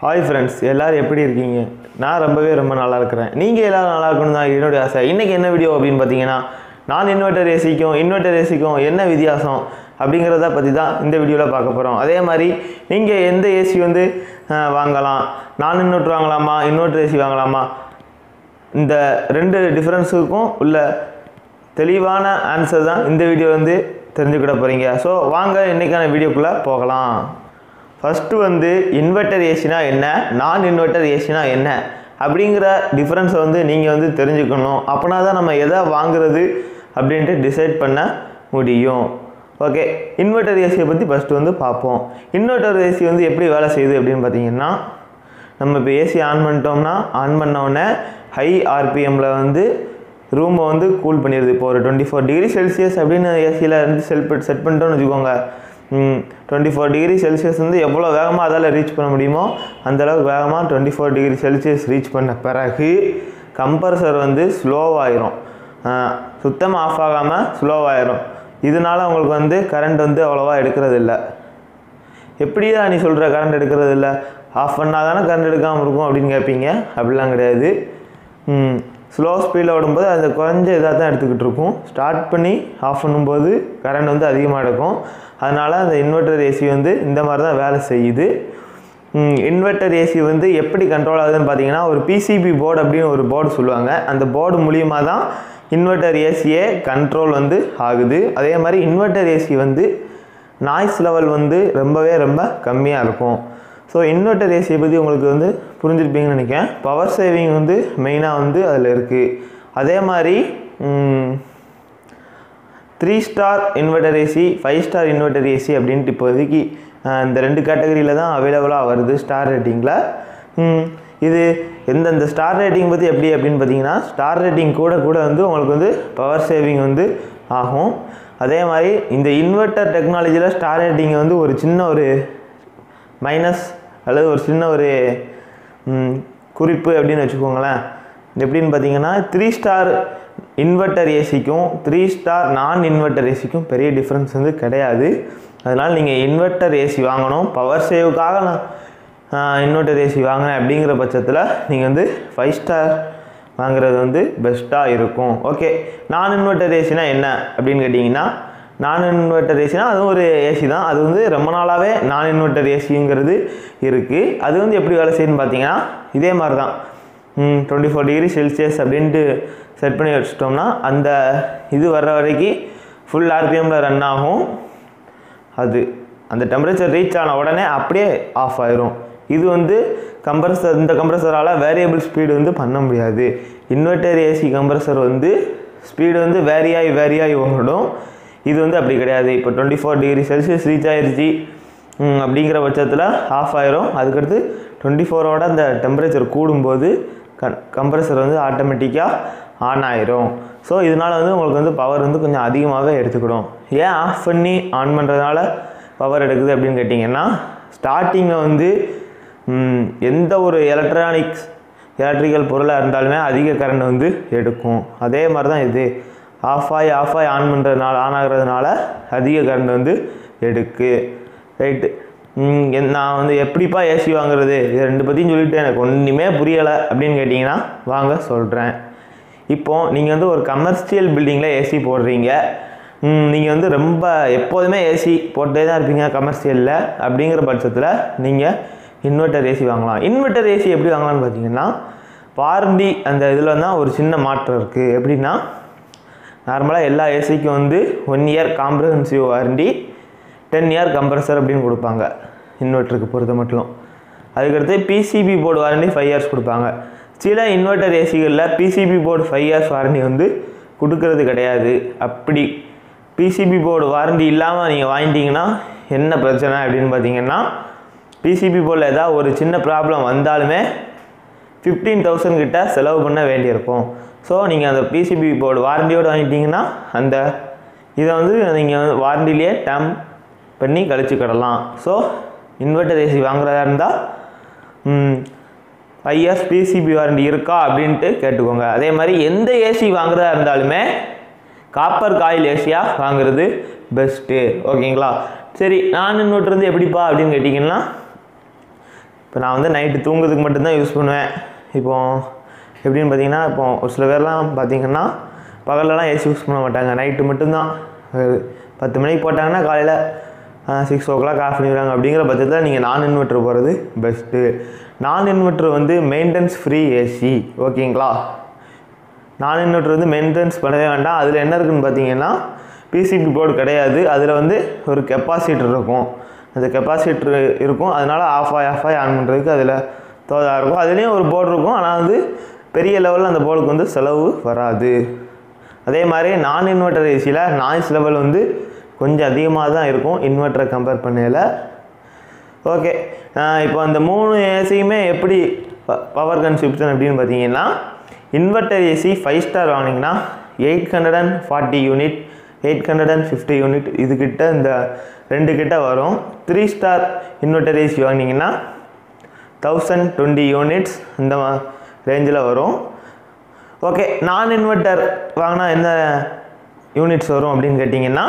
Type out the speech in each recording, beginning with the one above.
hi friends எல்லோரும் எப்படி இருக்கீங்க நான் ரொம்பவே ரொம்ப நல்லா இருக்கிறேன் நீங்கள் எல்லோரும் நல்லா இருக்கணும் தான் என்னுடைய ஆசை இன்றைக்கி என்ன வீடியோ அப்படின்னு பார்த்தீங்கன்னா நான் இன்வெர்டர் ஏசிக்கும் இன்வெர்டர் ஏசிக்கும் என்ன வித்தியாசம் அப்படிங்கிறத பற்றி தான் இந்த வீடியோவில் பார்க்க போகிறோம் அதே மாதிரி நீங்கள் எந்த ஏசி வந்து அஹ், வாங்கலாம் நான் இன்வெர்டர் வாங்கலாமா இன்வெர்டர் ஏசி வாங்கலாமா இந்த ரெண்டு டிஃப்ரென்ஸுக்கும் உள்ள தெளிவான ஆன்சர் தான் இந்த வீடியோ வந்து தெரிஞ்சுக்கிட போகிறீங்க ஸோ வாங்க இன்றைக்கான வீடியோக்குள்ளே போகலாம் ஃபஸ்ட்டு வந்து இன்வெர்ட்டர் ஏசினா என்ன நான் இன்வெர்ட்டர் ஏசினா என்ன அப்படிங்கிற டிஃப்ரென்ஸை வந்து நீங்கள் வந்து தெரிஞ்சுக்கணும் அப்படின்னா தான் நம்ம எதை வாங்குறது அப்படின்ட்டு டிசைட் பண்ண முடியும் ஓகே இன்வெர்ட்டர் ஏசியை பற்றி ஃபஸ்ட்டு வந்து பார்ப்போம் இன்வெர்ட்டர் ஏசி வந்து எப்படி வேலை செய்யுது அப்படின்னு பார்த்தீங்கன்னா நம்ம இப்போ ஏசி ஆன் பண்ணிட்டோம்னா ஆன் பண்ண உடனே ஹை ஆர்பிஎம்மில் வந்து ரூமை வந்து கூல் பண்ணிடுது இப்போ ஒரு டுவெண்ட்டி ஃபோர் டிகிரி செல்சியஸ் அப்படின்னு ஏசியில் இருந்து செல் செட் பண்ணிட்டோம்னு வச்சுக்கோங்க டுவெண்ட்டி ஃபோர் டிகிரி செல்சியஸ் வந்து எவ்வளோ வேகமாக அதால் ரீச் பண்ண முடியுமோ அந்த அளவுக்கு வேகமாக twenty four degree Celsius reach பண்ண பிறகு கம்ப்ரஸர் வந்து ஸ்லோவாயிரும் சுத்தமாக ஆஃப் ஆகாமல் ஸ்லோவாயிரும் இதனால உங்களுக்கு வந்து கரண்ட் வந்து அவ்வளோவா எடுக்கிறது இல்லை எப்படியா நீ சொல்கிற கரண்ட் எடுக்கிறது இல்லை ஆஃப் பண்ணால் தானே கரண்ட் எடுக்காமல் இருக்கும் அப்படின்னு கேட்பீங்க அப்படிலாம் கிடையாது ஸ்லோ ஸ்பீடில் ஓடும்போது அது குறைஞ்ச இதாக தான் எடுத்துக்கிட்டு இருக்கும் ஸ்டார்ட் பண்ணி ஆஃப் பண்ணும்போது கரண்ட் வந்து அதிகமாக எடுக்கும் அதனால் அந்த இன்வெர்ட்டர் ஏசி வந்து இந்த மாதிரி தான் வேலை செய்யுது இன்வெர்ட்டர் ஏசி வந்து எப்படி கண்ட்ரோல் ஆகுதுன்னு பார்த்தீங்கன்னா ஒரு பிசிபி போர்டு அப்படின்னு ஒரு போர்டு சொல்லுவாங்க அந்த போர்டு மூலியமாக தான் இன்வெர்ட்டர் ஏசியே கண்ட்ரோல் வந்து ஆகுது அதே மாதிரி இன்வெர்ட்டர் ஏசி வந்து நாய்ஸ் லெவல் வந்து ரொம்பவே ரொம்ப கம்மியாக இருக்கும் ஸோ இன்வெர்ட்டர் ஏசியை பற்றி உங்களுக்கு வந்து புரிஞ்சிருப்பீங்கன்னு நினைக்கிறேன் பவர் சேவிங் வந்து மெயினாக வந்து அதில் இருக்குது அதே மாதிரி three star inverter AC five star inverter AC அப்படின்ட்டு இப்போதைக்கு அஹ், இந்த ரெண்டு கேட்டகரியில் தான் அவைலபிளாக வருது ஸ்டார் ரேட்டிங்கில் இது எந்தெந்த ஸ்டார் ரேட்டிங் பற்றி எப்படி அப்படின்னு பார்த்தீங்கன்னா ஸ்டார் ரேட்டிங் கூட கூட வந்து உங்களுக்கு வந்து பவர் சேவிங் வந்து ஆகும் அதே மாதிரி இந்த இன்வெர்ட்டர் டெக்னாலஜியில் ஸ்டார் ரேட்டிங்கை வந்து ஒரு சின்ன ஒரு மைனஸ் அல்லது ஒரு சின்ன ஒரு ம், குறிப்பு அப்படின்னு வச்சுக்கோங்களேன் எப்படின்னு பார்த்தீங்கன்னா த்ரீ ஸ்டார் இன்வெர்ட்டர் ஏசிக்கும் த்ரீ ஸ்டார் நான் இன்வெர்ட்டர் ஏசிக்கும் பெரிய டிஃப்ரென்ஸ் வந்து கிடையாது அதனால் நீங்கள் இன்வெர்ட்டர் ஏசி வாங்கணும் பவர் சேவுக்காக நான் இன்வெர்ட்டர் ஏசி வாங்கினேன் அப்படிங்கிற பட்சத்தில் நீங்கள் வந்து ஃபைவ் ஸ்டார் வாங்குறது வந்து பெஸ்ட்டாக இருக்கும் ஓகே நான் இன்வெர்ட்டர் ஏசினா என்ன அப்படின்னு கேட்டிங்கன்னா நான் இன்வெர்ட்டர் ஏசினா அதுவும் ஒரு ஏசி தான் அது வந்து ரொம்ப நாளாகவே நான் இன்வெர்ட்டர் ஏசிங்கிறது இருக்குது அது வந்து எப்படி வேலை செய்யுதுன்னு பார்த்தீங்கன்னா இதே மாதிரி தான் டுவெண்ட்டி ஃபோர் டிகிரி செல்சியஸ் அப்படின்ட்டு செட் பண்ணி வச்சிட்டோம்னா அந்த இது வர்ற வரைக்கும் ஃபுல் ஆர்பிஎம்மில் ரன் ஆகும் அது அந்த டெம்பரேச்சர் ரீச் ஆன உடனே அப்படியே ஆஃப் ஆயிரும் இது வந்து கம்ப்ரஸர் இந்த கம்ப்ரஸரால் வேரியபிள் ஸ்பீடு வந்து பண்ண முடியாது இன்வெர்டர் ஏசி கம்ப்ரஸர் வந்து ஸ்பீடு வந்து வேரியாகி வேரியாகி ஓடும் இது வந்து அப்படி கிடையாது இப்போ twenty four degree Celsius reach ஆயிருச்சு ம், அப்படிங்கிற பட்சத்தில் ஆஃப் ஆயிரும் அதுக்கடுத்து டுவெண்ட்டி ஃபோரோட அந்த டெம்பரேச்சர் கூடும்போது கன் கம்ப்ரஸர் வந்து ஆட்டோமேட்டிக்காக ஆன் ஆயிரும் ஸோ இதனால் வந்து உங்களுக்கு வந்து பவர் வந்து கொஞ்சம் அதிகமாகவே எடுத்துக்கிடும் ஏன் ஆஃப் பண்ணி ஆன் பண்ணுறதுனால பவர் எடுக்குது அப்படின்னு கேட்டிங்கன்னா ஸ்டார்டிங்கில் வந்து ம், எந்த ஒரு எலக்ட்ரானிக்ஸ் எலக்ட்ரிக்கல் பொருளாக இருந்தாலுமே அதிக கரண்ட் வந்து எடுக்கும் அதே மாதிரி தான் இது ஆஃப் ஆகி ஆஃப் ஆகி ஆன் பண்ணுறதுனால ஆன் ஆகிறதுனால அதிக கரண்ட் வந்து எடுக்கு ரைட்டு நான் வந்து எப்படிப்பா ஏசி வாங்குறது இது ரெண்டு பற்றியும் சொல்லிட்டு எனக்கு ஒன்றுமே புரியலை அப்படின்னு கேட்டிங்கன்னா வாங்க சொல்கிறேன் இப்போது நீங்கள் வந்து ஒரு கமர்ஷியல் பில்டிங்கில் ஏசி போடுறீங்க நீங்கள் வந்து ரொம்ப எப்போதுமே ஏசி போட்டே தான் இருப்பீங்க கமர்ஷியலில் அப்படிங்கிற பட்சத்தில் நீங்கள் இன்வெர்ட்டர் ஏசி வாங்கலாம் இன்வெர்ட்டர் ஏசி எப்படி வாங்கலாம்னு பார்த்தீங்கன்னா வாரண்டி அந்த இதில் தான் ஒரு சின்ன மாற்றம் இருக்குது எப்படின்னா நார்மலாக எல்லா ஏசிக்கும் வந்து one year comprehensive warranty ten year compressor அப்படின்னு கொடுப்பாங்க இன்வெர்ட்டருக்கு பொறுத்த மட்டும் அதுக்கடுத்து PCB board warranty five years கொடுப்பாங்க சில இன்வெர்ட்டர் ஏசிகளில் PCB board five years warranty வந்து கொடுக்கறது கிடையாது அப்படி பிசிபி போர்டு வாரண்டி இல்லாமல் நீங்கள் வாங்கிட்டீங்கன்னா என்ன பிரச்சனை அப்படின்னு பார்த்தீங்கன்னா பிசிபி போர்டில் ஏதாவது ஒரு சின்ன ப்ராப்ளம் வந்தாலுமே ஃபிஃப்டீன் தௌசண்ட் கிட்ட செலவு பண்ண வேண்டியிருக்கும் ஸோ நீங்கள் அந்த பிசிபி போர்டு வாரண்டியோடு வாங்கிட்டீங்கன்னா அந்த இதை வந்து நீங்கள் வாரண்டிலேயே டேம் பண்ணி கழிச்சுக்கிடலாம் ஸோ இன்வெர்ட்டர் ஏசி வாங்குறதா இருந்தால் ஃபைவ் இயர்ஸ் பிசிபி வாரண்டி இருக்கா அப்படின்ட்டு கேட்டுக்கோங்க அதே மாதிரி எந்த ஏசி வாங்குறதா இருந்தாலுமே காப்பர் காயில் ஏசியாக வாங்குறது பெஸ்ட்டு ஓகேங்களா சரி நான் இன்வெர்ட்டர் வந்து எப்படிப்பா அப்படின்னு கேட்டிங்கன்னா இப்போ நான் வந்து நைட்டு தூங்குறதுக்கு மட்டும்தான் யூஸ் பண்ணுவேன் இப்போ எப்படின்னு பார்த்தீங்கன்னா இப்போ ஒரு சில பேர்லாம் பார்த்தீங்கன்னா பகல்லலாம் ஏசி யூஸ் பண்ண மாட்டாங்க நைட்டு மட்டும்தான் ஒரு பத்து மணிக்கு போட்டாங்கன்னா காலையில் சிக்ஸ் ஓ கிளாக் ஆஃப் பண்ணிடுவாங்க அப்படிங்கிற பட்சத்தில் நீங்கள் நான் இன்வெர்ட்டர் போகிறது பெஸ்ட்டு நான் இன்வெர்ட்டர் வந்து மெயின்டெனன்ஸ் ஃப்ரீ ஏசி ஓகேங்களா நான் இன்வெர்ட்டர் வந்து மெயின்டெனன்ஸ் பண்ணவே வேண்டாம் அதில் என்ன இருக்குன்னு பார்த்தீங்கன்னா பிசிபி போர்டு கிடையாது அதில் வந்து ஒரு கெப்பாசிட்டர் இருக்கும் அந்த கெப்பாசிட்டர் இருக்கும் அதனால் ஆஃப் ஆகி ஆஃப் ஆகி ஆன் பண்ணுறதுக்கு அதில் தோதாக இருக்கும் அதுலேயும் ஒரு போர்டு இருக்கும் ஆனால் வந்து பெரிய லெவலில் அந்த போர்டுக்கு வந்து செலவு வராது அதே மாதிரி நான் இன்வெர்ட்டர் ஏசியில் நாய்ஸ் லெவல் வந்து கொஞ்சம் அதிகமாக தான் இருக்கும் இன்வெர்ட்டரை கம்பேர் பண்ணையில் ஓகே இப்போ அந்த மூணு ஏசியுமே எப்படி பவர் கன்சப்ஷன் அப்படின்னு பார்த்தீங்கன்னா இன்வெர்ட்டர் ஏசி ஃபைவ் ஸ்டார் வாங்கினீங்கன்னா eight hundred and forty unit eight hundred and fifty unit இதுக்கிட்ட இந்த ரெண்டு கிட்ட வரும் த்ரீ ஸ்டார் இன்வெர்ட்டர் ஏசி வாங்கினீங்கன்னா தௌசண்ட் டுவெண்ட்டி யூனிட்ஸ் இந்த ரேஞ்சில் வரும் ஓகே நான் இன்வெர்ட்டர் வாங்கினா என்ன யூனிட்ஸ் வரும் அப்படின்னு கேட்டிங்கன்னா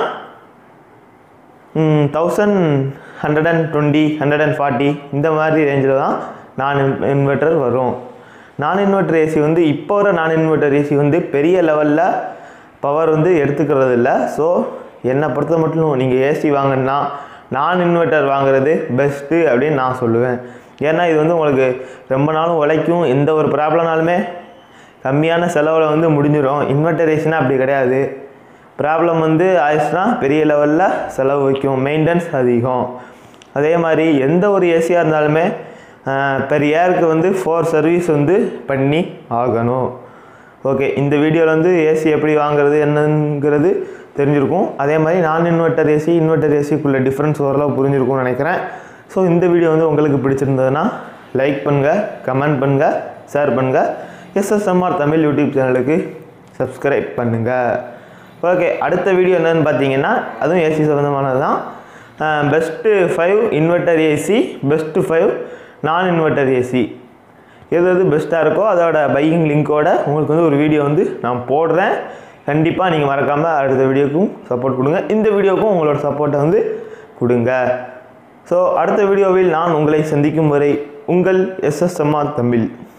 thousand hundred and twenty hundred and forty இந்த மாதிரி ரேஞ்சில் தான் நான் இன்வெர்ட்டர் வரும் நான் இன்வெர்ட்டர் ஏசி வந்து இப்போ வர நான் இன்வெர்ட்டர் ஏசி வந்து பெரிய லெவலில் பவர் வந்து எடுத்துக்கிறது இல்லை ஸோ என்னை பொறுத்த மட்டும் நீங்கள் ஏசி வாங்கினா நான் இன்வெர்ட்டர் வாங்குறது பெஸ்ட்டு அப்படின்னு நான் சொல்லுவேன் ஏன்னா இது வந்து உங்களுக்கு ரொம்ப நாளும் உழைக்கும் எந்த ஒரு ப்ராப்ளம்னாலுமே கம்மியான செலவில் வந்து முடிஞ்சிடும் இன்வெர்ட்டர் ஏசினா அப்படி கிடையாது ப்ராப்ளம் வந்து ஆயிடுச்சுன்னா பெரிய லெவலில் செலவு வைக்கும் மெயின்டெனன்ஸ் அதிகம் அதே மாதிரி எந்த ஒரு ஏசியாக இருந்தாலுமே பெர் இயருக்கு வந்து ஃபோர் சர்வீஸ் வந்து பண்ணி ஆகணும் ஓகே இந்த வீடியோவில் வந்து ஏசி எப்படி வாங்குறது என்னங்கிறது தெரிஞ்சிருக்கும் அதே மாதிரி நான் இன்வெர்ட்டர் ஏசி இன்வெர்ட்டர் ஏசிக்குள்ள டிஃப்ரென்ஸ் ஓரளவு புரிஞ்சிருக்கும்னு நினைக்கிறேன் ஸோ இந்த வீடியோ வந்து உங்களுக்கு பிடிச்சிருந்ததுன்னா லைக் பண்ணுங்கள் கமெண்ட் பண்ணுங்கள் ஷேர் பண்ணுங்கள் எஸ்எஸ்எம்ஆர் தமிழ் யூடியூப் சேனலுக்கு சப்ஸ்கிரைப் பண்ணுங்கள் ஓகே அடுத்த வீடியோ என்னன்னு பார்த்தீங்கன்னா அதுவும் ஏசி சம்மந்தமானது தான் best five inverter AC best five non inverter AC எது எது பெஸ்ட்டாக இருக்கோ அதோட பையிங் லிங்க்கோட உங்களுக்கு வந்து ஒரு வீடியோ வந்து நான் போடுறேன் கண்டிப்பாக நீங்கள் மறக்காமல் அடுத்த வீடியோக்கும் சப்போர்ட் கொடுங்க இந்த வீடியோக்கும் உங்களோட சப்போர்ட்டை வந்து கொடுங்க ஸோ அடுத்த வீடியோவில் நான் உங்களை சந்திக்கும் வரை உங்கள் எஸ்எஸ்எம்ஆர் தமிழ்